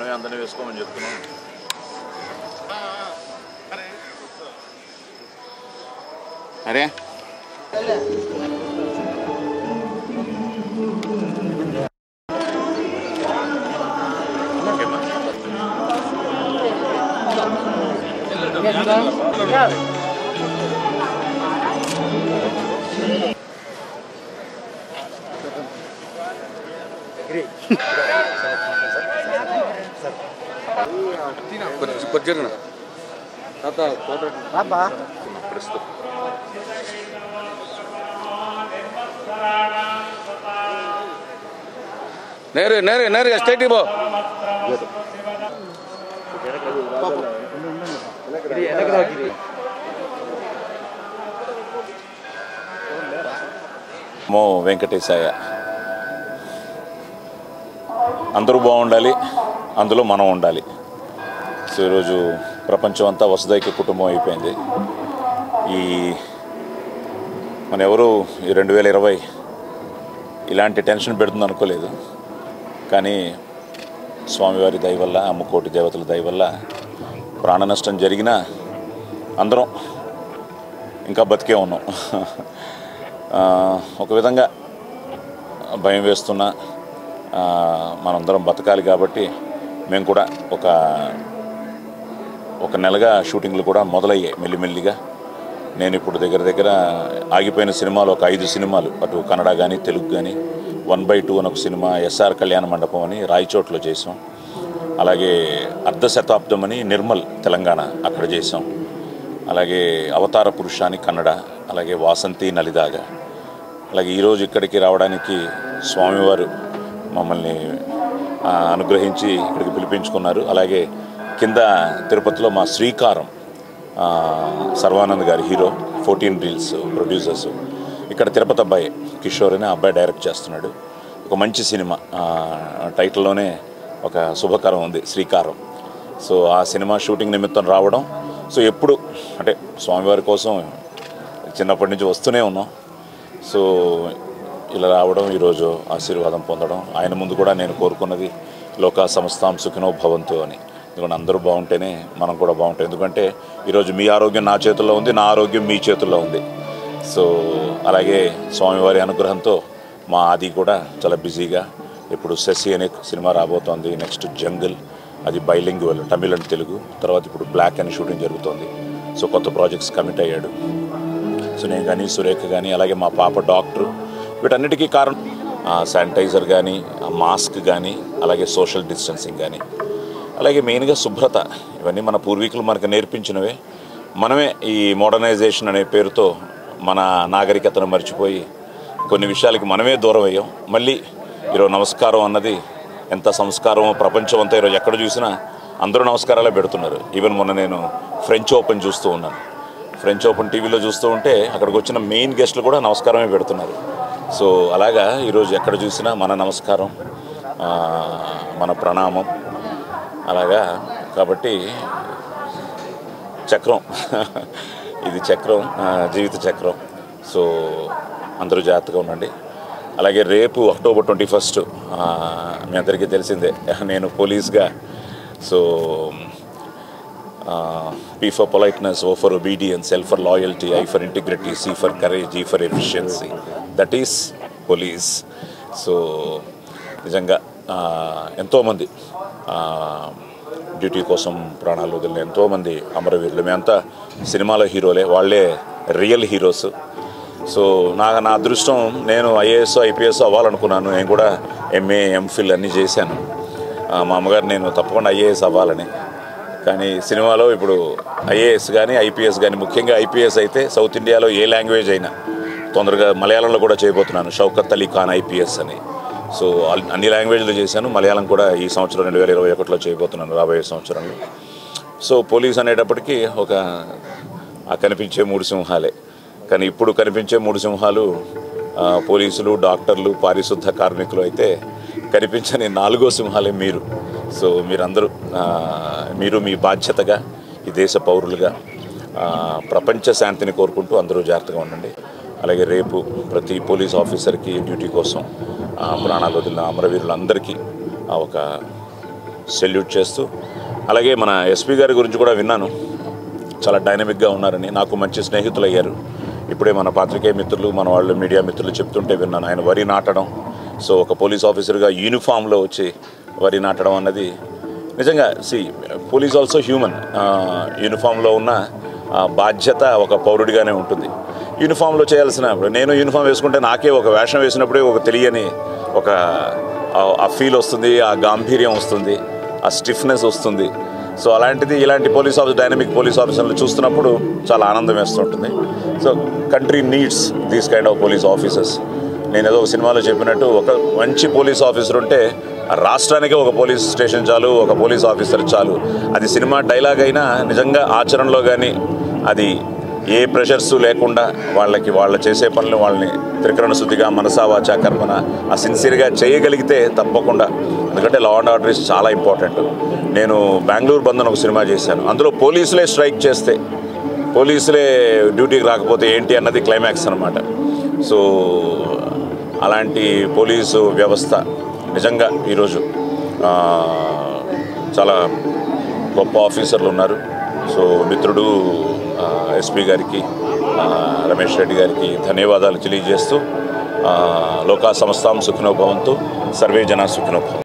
మనమే అందరినీ వేసుకోమని చెప్తున్నాం అరే కొద్దిగా తాత ఫోటో ప్రస్తుతం నేరు నేరు నేరుగా స్ట్రైట్ పో మో వెంకటేశాయ అందరూ బాగుండాలి అందులో మనం ఉండాలి సో ఈరోజు ప్రపంచం అంతా వసుదైక కుటుంబం అయిపోయింది ఈ మన ఎవరు ఈ రెండు వేల ఇరవై ఇలాంటి టెన్షన్ పెడుతుంది అనుకోలేదు కానీ స్వామివారి దయ వల్ల అమ్మకోటి దేవతల దయ వల్ల ప్రాణ నష్టం జరిగినా అందరం ఇంకా బతికే ఉన్నాం ఆ, ఒక విధంగా భయం వేస్తున్నా ఆ, మనందరం బతకాలి కాబట్టి మేము కూడా ఒక ఒక నెలగా షూటింగ్లు కూడా మొదలయ్యాయి మెల్లిమెల్లిగా నేను ఇప్పుడు దగ్గర దగ్గర ఆగిపోయిన సినిమాలు ఒక ఐదు సినిమాలు అటు కన్నడ కానీ తెలుగు కానీ వన్ బై టూ అని ఒక సినిమా ఎస్ఆర్ కళ్యాణ మండపం అని రాయచోట్లో చేసాం అలాగే అర్ధ శతాబ్దం అని నిర్మల్ తెలంగాణ అక్కడ చేసాం అలాగే అవతార పురుషాని కన్నడ అలాగే వాసంతి నలిదాగ అలాగే ఈరోజు ఇక్కడికి రావడానికి స్వామివారు మమ్మల్ని ఆ, అనుగ్రహించి ఇక్కడికి పిలిపించుకున్నారు అలాగే కింద తిరుపతిలో మా శ్రీకారం ఆ, సర్వానంద్ గారి హీరో ఫోర్టీన్ రీల్స్ ప్రొడ్యూసర్స్ ఇక్కడ తిరుపతి అబ్బాయి కిషోర్ అని ఆ అబ్బాయి డైరెక్ట్ చేస్తున్నాడు ఒక మంచి సినిమా ఆ, టైటిల్లోనే ఒక శుభకరం ఉంది శ్రీకారం సో ఆ సినిమా షూటింగ్ నిమిత్తం రావడం సో ఎప్పుడు అంటే స్వామివారి కోసం చిన్నప్పటి నుంచి వస్తూనే ఉన్నాం సో ఇలా రావడం ఈరోజు ఆశీర్వాదం పొందడం ఆయన ముందు కూడా నేను కోరుకున్నది లోకా సంస్థాం సుఖినో భవంతు అని ఎందుకంటే అందరూ బాగుంటేనే మనం కూడా బాగుంటాం ఎందుకంటే ఈరోజు మీ ఆరోగ్యం నా చేతుల్లో ఉంది నా ఆరోగ్యం మీ చేతుల్లో ఉంది సో అలాగే స్వామివారి అనుగ్రహంతో మా ఆది కూడా చాలా బిజీగా ఇప్పుడు శశి అనే సినిమా రాబోతోంది నెక్స్ట్ జంగిల్ అది బైలింగ్వల్ తమిళ్ అండ్ తెలుగు తర్వాత ఇప్పుడు బ్లాక్ అని షూటింగ్ జరుగుతోంది సో కొత్త ప్రాజెక్ట్స్ కమిట్ అయ్యాడు సో నేను కానీ సురేఖ కానీ అలాగే మా పాప డాక్టర్ వీటన్నిటికీ కారణం ఆ శానిటైజర్ కానీ ఆ మాస్క్ కానీ అలాగే సోషల్ డిస్టెన్సింగ్ కానీ అలాగే మెయిన్గా శుభ్రత ఇవన్నీ మన పూర్వీకులు మనకు నేర్పించినవే మనమే ఈ మోడర్నైజేషన్ అనే పేరుతో మన నాగరికతను మర్చిపోయి కొన్ని విషయాలకి మనమే దూరం అయ్యాం మళ్ళీ ఈరోజు నమస్కారం అన్నది ఎంత సంస్కారమో ప్రపంచం అంతా ఈరోజు ఎక్కడ చూసినా అందరూ నమస్కారాలే పెడుతున్నారు ఈవెన్ మొన్న నేను ఫ్రెంచ్ ఓపెన్ చూస్తూ ఉన్నాను ఫ్రెంచ్ ఓపెన్ టీవీలో చూస్తూ ఉంటే అక్కడికి వచ్చిన మెయిన్ గెస్టులు కూడా నమస్కారమే పెడుతున్నారు సో అలాగా ఈరోజు ఎక్కడ చూసినా మన నమస్కారం ఆ, మన ప్రణామం అలాగా కాబట్టి చక్రం ఇది చక్రం ఆ, జీవిత చక్రం సో అందరూ జాగ్రత్తగా ఉండండి అలాగే రేపు అక్టోబర్ ట్వంటీ ఫస్ట్ మీ అందరికీ తెలిసిందే నేను పోలీస్గా so P for politeness O for obedience L for loyalty I for integrity C for courage E for efficiency that is police so నిజంగా ఆ, ఎంతోమంది ఆ, డ్యూటీ కోసం ప్రాణాలు వదిలిన ఎంతోమంది అమరవీరులు మేమంతా సినిమాలో హీరోలే వాళ్ళే రియల్ హీరోస్ సో నా నా అదృష్టం నేను ఐఏఎస్ ఐపీఎస్ అవ్వాలనుకున్నాను నేను కూడా ఎంఏ ఎంఫిల్ అన్నీ చేశాను ఆ, మా అమ్మగారు నేను తప్పకుండా ఐఏఎస్ అవ్వాలని కానీ సినిమాలో ఇప్పుడు ఐఏఎస్ కానీ ఐపీఎస్ కానీ ముఖ్యంగా ఐపీఎస్ అయితే సౌత్ ఇండియాలో ఏ లాంగ్వేజ్ అయినా తొందరగా మలయాళంలో కూడా చేయబోతున్నాను షౌకత్ అలీ ఖాన్ ఐపీఎస్ అని సో అల్- అన్ని లాంగ్వేజ్లో చేశాను మలయాళం కూడా ఈ సంవత్సరం రెండు వేల ఇరవై ఒకటిలో చేయబోతున్నాను రాబోయే సంవత్సరంలో సో పోలీస్ అనేటప్పటికీ ఒక ఆ కనిపించే మూడు సింహాలే కానీ ఇప్పుడు కనిపించే మూడు సింహాలు ఆ, పోలీసులు డాక్టర్లు పారిశుద్ధ కార్మికులు అయితే కనిపించని నాలుగో సింహాలే మీరు సో మీరందరూ ఆ, మీరు మీ బాధ్యతగా ఈ దేశ పౌరులుగా ఆ, ప్రపంచ శాంతిని కోరుకుంటూ అందరూ జాగ్రత్తగా ఉండండి అలాగే రేపు ప్రతి పోలీస్ ఆఫీసర్కి డ్యూటీ కోసం ఆ, ప్రాణాలు వదిలిన అమరవీరులందరికీ ఆ ఒక సెల్యూట్ చేస్తూ అలాగే మన ఎస్పీ గారి గురించి కూడా విన్నాను చాలా డైనమిక్గా ఉన్నారని నాకు మంచి స్నేహితులు అయ్యారు ఇప్పుడే మన పాత్రికేయ మిత్రులు మన వాళ్ళు మీడియా మిత్రులు చెప్తుంటే విన్నాను ఆయన వరి నాటడం సో ఒక పోలీస్ ఆఫీసర్గా యూనిఫామ్లో వచ్చి వరి నాటడం అన్నది నిజంగా సి పోలీస్ ఆల్సో హ్యూమన్ యూనిఫామ్లో ఉన్న ఆ, బాధ్యత ఒక పౌరుడిగానే ఉంటుంది యూనిఫామ్లో చేయాల్సిన నేను యూనిఫామ్ వేసుకుంటే నాకే ఒక వేషం వేసినప్పుడే ఒక తెలియని ఒక ఆ- ఆ ఫీల్ వస్తుంది ఆ గాంభీర్యం వస్తుంది ఆ స్టిఫ్నెస్ వస్తుంది సో అలాంటిది ఇలాంటి పోలీస్ ఆఫీస్ డైనమిక్ పోలీస్ ఆఫీసర్లు చూస్తున్నప్పుడు చాలా ఆనందం వేస్తుంటుంది so country needs these kind of police officers నేను ఏదో ఒక సినిమాలో చెప్పినట్టు ఒక మంచి పోలీస్ ఆఫీసర్ ఉంటే ఆ రాష్ట్రానికే ఒక పోలీస్ స్టేషన్ చాలు ఒక పోలీస్ ఆఫీసర్ చాలు అది సినిమా డైలాగ్ అయినా నిజంగా ఆచరణలో కానీ అది ఏ ప్రెషర్స్ లేకుండా వాళ్ళకి వాళ్ళ చేసే పనులు వాళ్ళని త్రికరణ శుద్ధిగా మనసా వాచా కర్మన ఆ సిన్సియర్గా చేయగలిగితే తప్పకుండా ఎందుకంటే లా అండ్ ఆర్డర్ ఇస్ చాలా ఇంపార్టెంట్ నేను బెంగళూరు బంధన్ ఒక సినిమా చేశాను అందులో పోలీసులే స్ట్రైక్ చేస్తే పోలీసులే డ్యూటీకి రాకపోతే ఏంటి అన్నది క్లైమాక్స్ అనమాట సో అలాంటి పోలీసు వ్యవస్థ నిజంగా ఈరోజు ఆ, చాలా గొప్ప ఆఫీసర్లు ఉన్నారు సో మిత్రుడు ఎస్పీ గారికి ఆ, రమేష్ రెడ్డి గారికి ధన్యవాదాలు తెలియజేస్తూ ఆ, లోకా సంస్థాం సుఖినోభవంతు సర్వే జన సుఖినోభవం